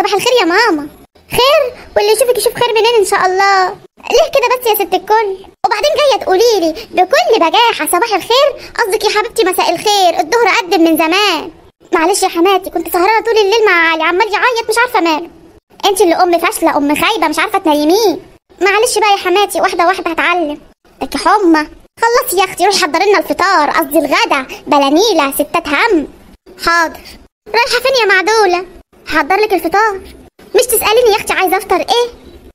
صباح الخير يا ماما خير واللي يشوفك يشوف خير منين ان شاء الله ليه كده بس يا ست الكل وبعدين جايه تقولي لي بكل بجاحه صباح الخير قصدك يا حبيبتي مساء الخير الظهر قدم من زمان معلش يا حماتي كنت سهرانه طول الليل مع علي عمال يعيط مش عارفه ماله انت اللي ام فاشله ام خايبه مش عارفه تنيميه معلش بقى يا حماتي واحده واحده هتعلم لك حمى خلصي يا اختي روحي حضري لنا الفطار قصدي الغدا بلانيله ستات هم حاضر رايحه فين يا معدوله هحضر لك الفطار مش تساليني يا اختي عايزه افطر ايه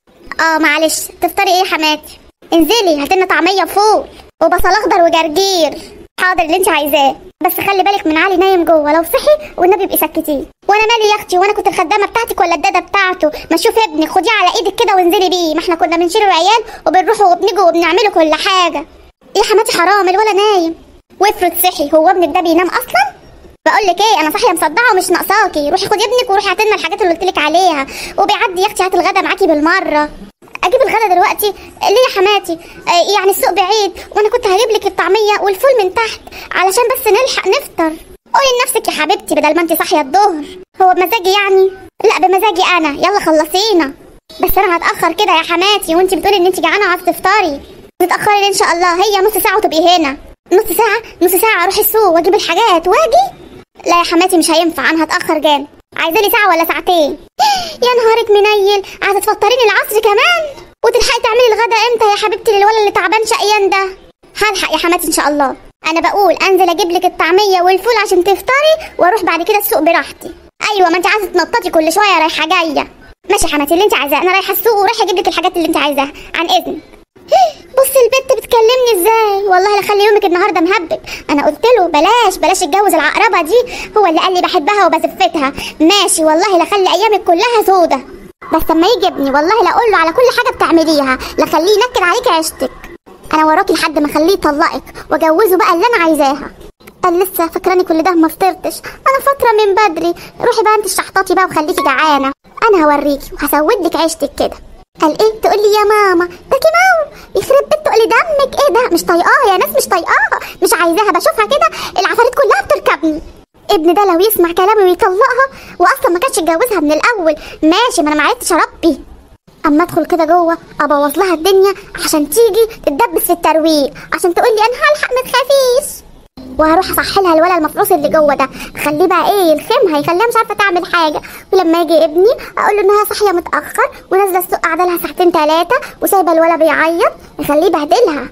اه معلش تفطري ايه يا حماتي انزلي هات لنا طعميه فول وبصل اخضر وجرجير حاضر اللي انت عايزاه بس خلي بالك من علي نايم جوه لو صحي والنبي ابقي سكتيه وانا مالي يا اختي وانا كنت الخدامه بتاعتك ولا الداده بتاعته ما تشوفي ابنك خديه على ايدك كده وانزلي بيه ما احنا كنا بنشيل العيال وبنروحوا وبنيجوا وبنعملوا كل حاجه ايه يا حماتي حرام الولا نايم وافرض صحي هو ابنك ده بينام اصلا بقول لك ايه انا صاحيه مصدعه ومش ناقصاكي روحي خدي ابنك وروحي هاتي لنا الحاجات اللي قلت لك عليها وبيعدي يا اختي هات الغدا معاكي بالمره اجيب الغدا دلوقتي ليه يا حماتي آه يعني السوق بعيد وانا كنت هجيب لك الطعميه والفول من تحت علشان بس نلحق نفطر قولي لنفسك يا حبيبتي بدل ما انت صاحيه الظهر هو بمزاجي يعني لا بمزاجي انا يلا خلصينا بس انا هتاخر كده يا حماتي وانت بتقولي ان انت جعانه وعايزه تفطري تتاخري ليه ان شاء الله هي نص ساعه وتبقي هنا نص ساعه نص ساعه اروح السوق واجيب الحاجات واجي لا يا حماتي مش هينفع انا هتاخر جامد عايزه لي ساعه ولا ساعتين يا نهارك منيل عايزه تفطريني العصر كمان وتلحقي تعملي الغدا امتى يا حبيبتي للولد اللي تعبان شقيان ده هلحق يا حماتي ان شاء الله انا بقول انزل اجيب لك الطعميه والفول عشان تفطري واروح بعد كده السوق براحتي ايوه ما انت عايزه تنططي كل شويه رايحه جايه ماشي يا حماتي اللي انت عايزاه انا رايحه السوق ورايحه اجيب لك الحاجات اللي انت عايزاها عن اذن بصي البت بتكلمني ازاي والله لا خلي يومك النهارده مهبب انا قلت له بلاش بلاش اتجوز العقربه دي هو اللي قال لي بحبها وبزفتها ماشي والله لا خلي ايامك كلها سودة بس لما يجي ابني والله لا اقول له على كل حاجه بتعمليها لا خليه ينكد عليك عيشتك انا وراكي لحد ما اخليه يطلقك واجوزه بقى اللي انا عايزاها قال لسه فاكراني كل ده ما فطرتش انا فتره من بدري روحي بقى انت الشحطاطي بقى وخليكي جعانه انا هوريكي وهسود لك عيشتك كده قال ايه تقول لي يا ماما ده كيماو يخرب بيت تقول لي دمك ايه ده مش طايقاها يا ناس مش طايقاها مش عايزاها بشوفها كده العفاريت كلها بتركبني ابن ده لو يسمع كلامي ويطلقها واصلا ما كانش يتجوزها من الاول ماشي ما انا ما عرفتش اربي اما ادخل كده جوه ابوظ لها الدنيا عشان تيجي تتدبس في الترويق عشان تقول لي انا هلحق ما تخافيش وهروح اصحلها الولد المفروس اللي جوه ده اخليه بقى ايه يلخمها يخليها مش عارفه تعمل حاجه ولما يجي ابني اقول له انها صاحيه متاخر ونازله السوق قاعده لها ساعتين ثلاثه وسايبه الولد بيعيط يخليه يبهدلها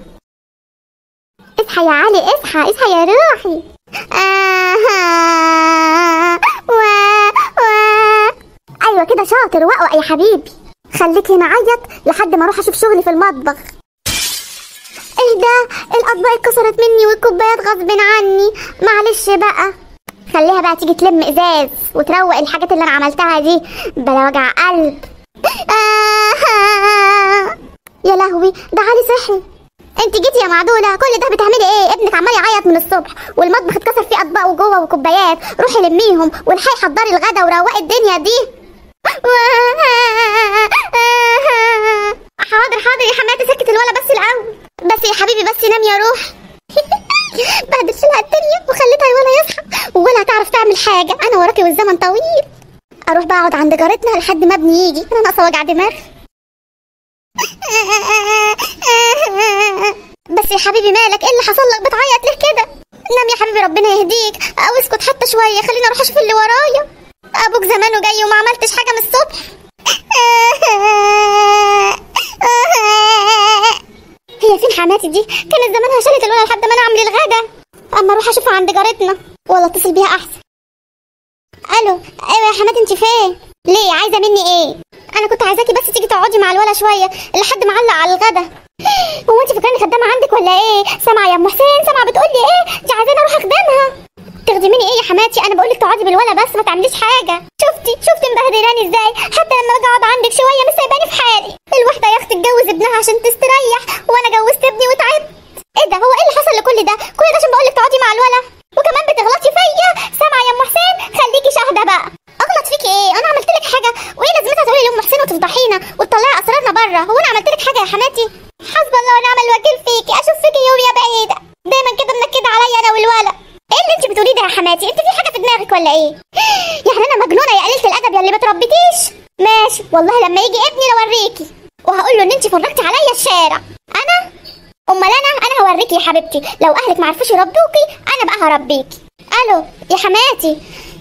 اصحى يا علي اصحى اصحى يا روحي آه و و ايوه كده شاطر وقوق يا حبيبي خليك هنا عيط لحد ما اروح اشوف شغلي في المطبخ ايه ده الاطباق اتكسرت مني والكوبايات غصب عني معلش بقى خليها بقى تيجي تلم ازاز وتروق الحاجات اللي انا عملتها دي بلا وجع قلب آه يا لهوي ده علي صحي انت جيتي يا معدوله كل ده بتعملي ايه ابنك عمال يعيط من الصبح والمطبخ اتكسر فيه اطباق وجوه وكوبايات روحي لميهم والحقي حضري الغدا وروقي الدنيا دي حاضر حاضر يا حماتي سكت الولا بس الاول بس يا حبيبي بس نام يا روح بهدلت لها الدنيا وخليتها ولا يصحى ولا هتعرف تعمل حاجه انا وراكي والزمن طويل اروح بقى اقعد عند جارتنا لحد ما ابني يجي انا ناقصه وجع دماغ بس يا حبيبي مالك ايه اللي حصل لك بتعيط ليه كده نام يا حبيبي ربنا يهديك او اسكت حتى شويه خليني اروح اشوف اللي ورايا ابوك زمانه جاي وما عملتش حاجه من الصبح هي فين حماتي دي كانت زمانها شالت الولد لحد ما انا اعمل الغدا اما اروح اشوفها عند جارتنا ولا اتصل بيها احسن الو ايوه يا حماتي انت فين ليه عايزه مني ايه انا كنت عايزاكي بس تيجي تقعدي مع الولا شويه لحد ما علق على الغدا هو انت فاكراني خدامه عندك ولا ايه سامعه يا ام حسين سامعه بتقول لي ايه دي عايزاني اروح اخدمها تاخدي مني ايه يا حماتي انا بقول لك تقعدي بالولا بس ما تعمليش حاجه شفتي شفتي مبهدلاني ازاي حتى لما باجي اقعد عندك شويه مش سايباني في حالي الواحده يا اختي تجوز ابنها عشان تستريح وانا جوزت ابني وتعبت ايه ده هو ايه اللي حصل لكل ده كل ده عشان بقول لك تقعدي مع الولا وكمان بتغلطي فيا سامعه يا ام حسين خليكي شاهده بقى اغلط فيكي ايه انا عملت لك حاجه وايه لازمتها تقولي لام حسين وتفضحينا وتطلعي اسرارنا بره هو انا عملت لك حاجه يا حماتي حسب الله ونعم الوكيل فيكي اشوف فيكي يوم يا بعيده دايما كده منكده عليا انا والولا ايه اللي انت بتقوليه ده يا حماتي انت في حاجه في دماغك ولا ايه يعني انا مجنونه يا قليله الادب يا اللي ما تربيتيش ماشي والله لما يجي ابني لوريكي وهقول له ان انت فرجتي عليا الشارع انا امال انا انا هوريكي يا حبيبتي لو اهلك ما عرفوش يربوكي انا بقى هربيكي الو يا حماتي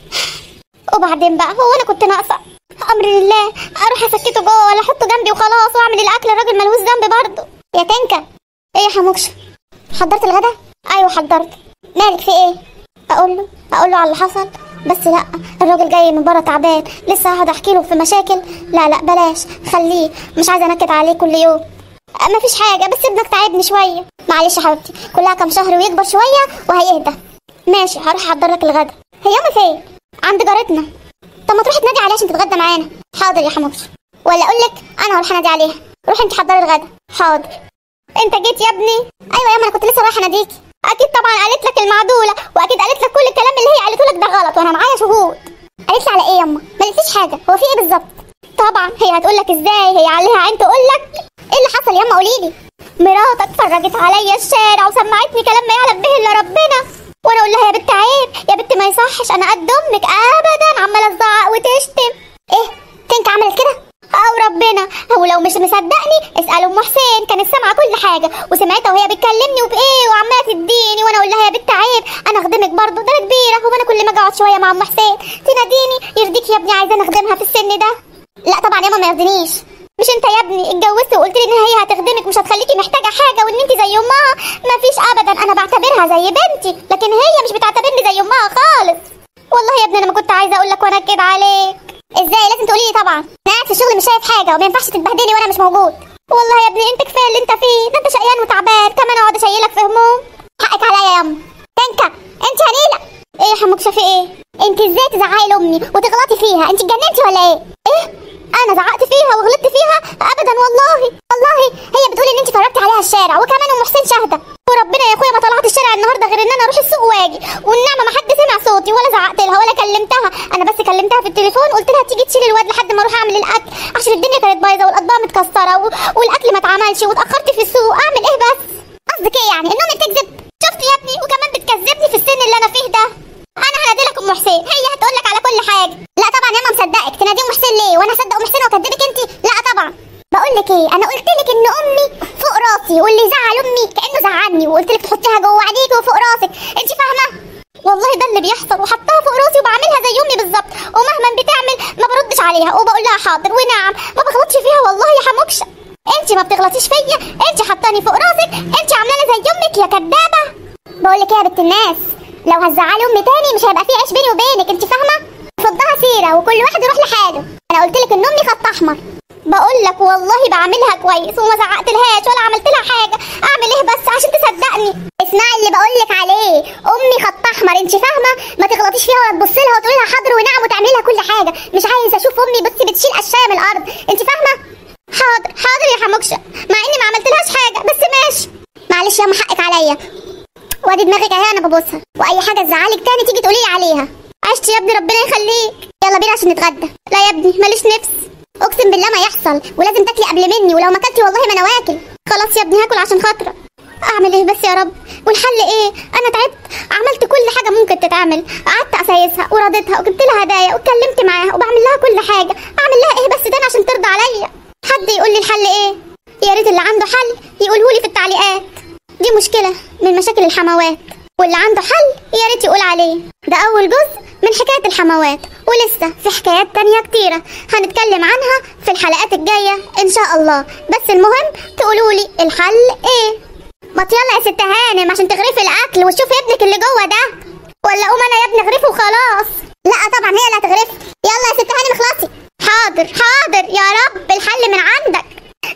وبعدين بقى هو انا كنت ناقصه امر لله اروح اسكته جوه ولا احطه جنبي وخلاص واعمل الاكل الراجل ملهوش ذنب برضه يا تنكا ايه يا حموكشه حضرت الغدا ايوه حضرت مالك في ايه اقول له اقول له على اللي حصل بس لا الراجل جاي من بره تعبان لسه هقعد احكي له في مشاكل لا لا بلاش خليه مش عايزه انكد عليه كل يوم ما فيش حاجه بس ابنك تعبني شويه معلش يا حبيبتي كلها كام شهر ويكبر شويه وهيهدى ماشي هروح احضر لك الغدا هي امي فين عند جارتنا طب ما تروحي تنادي عليها عشان تتغدى معانا حاضر يا حموكش ولا اقول لك انا هروح انادي عليها روحي انت حضري الغدا حاضر انت جيت يا ابني ايوه يا انا كنت لسه رايحه اناديكي اكيد طبعا قالت لك المعدوله واكيد قالت لك كل الكلام اللي هي قالته لك ده غلط وانا معايا شهود قالت لي على ايه ياما ما قالتليش حاجه هو في ايه بالظبط طبعا هي هتقول لك ازاي هي عليها عين تقول لك ايه اللي حصل ياما قولي لي مراتك فرجت عليا الشارع وسمعتني كلام ما يعلم به الا ربنا وانا اقول لها يا بنت عيب يا بنت ما يصحش انا قد امك ابدا عماله تزعق وتشتم ايه تنك عملت كده او ربنا هو لو مش مصدقني اسال ام حسين كانت سامعه كل حاجه وسمعتها وهي بتكلمني وبايه وعماله تديني وانا اقول لها يا بنت عيب انا اخدمك برضه ده أنا كبيره هو انا كل ما اجي اقعد شويه مع ام حسين تناديني يرضيك يا ابني عايزه نخدمها في السن ده لا طبعا ياما ما يرضينيش مش انت يا ابني اتجوزت وقلت لي ان هي هتخدمك مش هتخليكي محتاجه حاجه وان انت زي امها مفيش ابدا انا بعتبرها زي بنتي لكن هي مش بتعتبرني زي امها خالص والله يا ابني انا ما كنت عايزه اقول لك وانا كده عليك ازاي لازم تقولي لي طبعا انا قاعد في الشغل مش شايف حاجه وما ينفعش تتبهدلي وانا مش موجود والله يا ابني انت كفايه اللي انت فيه ده انت شقيان وتعبان كمان اقعد اشيلك في هموم حقك عليا يا ام تنكا انت هنيله ايه يا حموك شافي ايه انت ازاي تزعقي لامي وتغلطي فيها انت اتجننتي ولا ايه ايه انا زعقت فيها وغلطت فيها ابدا والله والله هي بتقول ان انت فرجتي عليها الشارع وكمان ام حسين شاهده وربنا يا اخويا ما طلعت الشارع النهارده غير ان انا اروح السوق واجي والنعمه ما حد سمع صوتي ولا زعقت لها ولا كلمتها انا بس كلمتها في التليفون قلت لها تيجي تشيل الواد لحد ما اروح اعمل الاكل عشان الدنيا كانت بايظه والاطباق متكسره و... والاكل ما اتعملش واتاخرت في السوق اعمل ايه بس قصدك ايه يعني ان امي بتكذب شفت يا ابني وكمان بتكذبني في السن اللي انا فيه ده انا هنادي لك ام حسين هي هتقول لك على كل حاجه لا طبعا يا ماما مصدقك تنادي ام حسين ليه وانا اصدق ام حسين واكذبك انت لا طبعا بقول لك ايه انا قلت لك ان امي فوق راسي واللي زعل امي كانه زعلني وقلت لك تحطيها جوه عينيكي وفوق راسك انت فاهمه والله ده اللي بيحصل وحطها فوق راسي وبعملها زي امي بالظبط ومهما بتعمل ما بردش عليها وبقول لها حاضر ونعم ما بغلطش فيها والله يا حموكشه انت ما بتغلطيش فيا انت حطاني فوق راسك انت عاملاني زي امك يا كدابه بقول لك ايه يا بنت الناس لو هتزعلي امي تاني مش هيبقى في عيش بيني وبينك انت فاهمه فضها سيره وكل واحد يروح لحاله انا قلت لك ان امي خط احمر بقول لك والله بعملها كويس وما زعقتلهاش ولا عملت لها حاجه اعمل ايه بس عشان تصدقني اسمعي اللي بقول لك عليه امي خط احمر انت فاهمه ما تغلطيش فيها ولا تبصي لها وتقولي لها حاضر ونعم وتعملي لها كل حاجه مش عايزه اشوف امي بس بتشيل قشايه من الارض انت فاهمه حاضر حاضر يا حموكشه مع اني ما عملتلهاش حاجه بس ماشي معلش يا حقك عليا وادي دماغك اهي انا ببصها واي حاجه تزعلك تاني تيجي تقولي لي عليها عشت يا ابني ربنا يخليك يلا بينا عشان نتغدى لا يا ابني ماليش نفس اقسم بالله ما يحصل ولازم تاكلي قبل مني ولو ما اكلتي والله ما انا واكل خلاص يا ابني هاكل عشان خاطرك اعمل ايه بس يا رب والحل ايه انا تعبت عملت كل حاجه ممكن تتعمل قعدت اسايسها ورضيتها وجبت لها هدايا واتكلمت معاها وبعمل لها كل حاجه اعمل لها ايه بس تاني عشان ترضى عليا حد يقول لي الحل ايه يا ريت اللي عنده حل يقوله لي في التعليقات دي مشكله من مشاكل الحموات واللي عنده حل يا ريت يقول عليه ده اول جزء من حكايه الحموات ولسه في حكايات تانية كتيرة هنتكلم عنها في الحلقات الجاية إن شاء الله بس المهم تقولولي الحل إيه ما يلا يا ست هانم عشان تغرفي الأكل وتشوفي ابنك اللي جوه ده ولا قوم أنا يا ابني أغرفه وخلاص لا طبعا هي اللي هتغرفي يلا يا ست هانم اخلصي حاضر حاضر يا رب الحل من عندك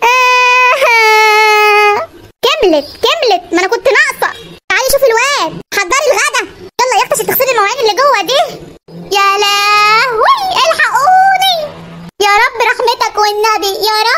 آه كملت كملت ما أنا كنت ناقصة تعالي شوفي الواد حضري الغدا يلا يا اختي عشان تغسلي المواعين اللي جوه دي يا لهوي الحقوني يا رب رحمتك والنبي يا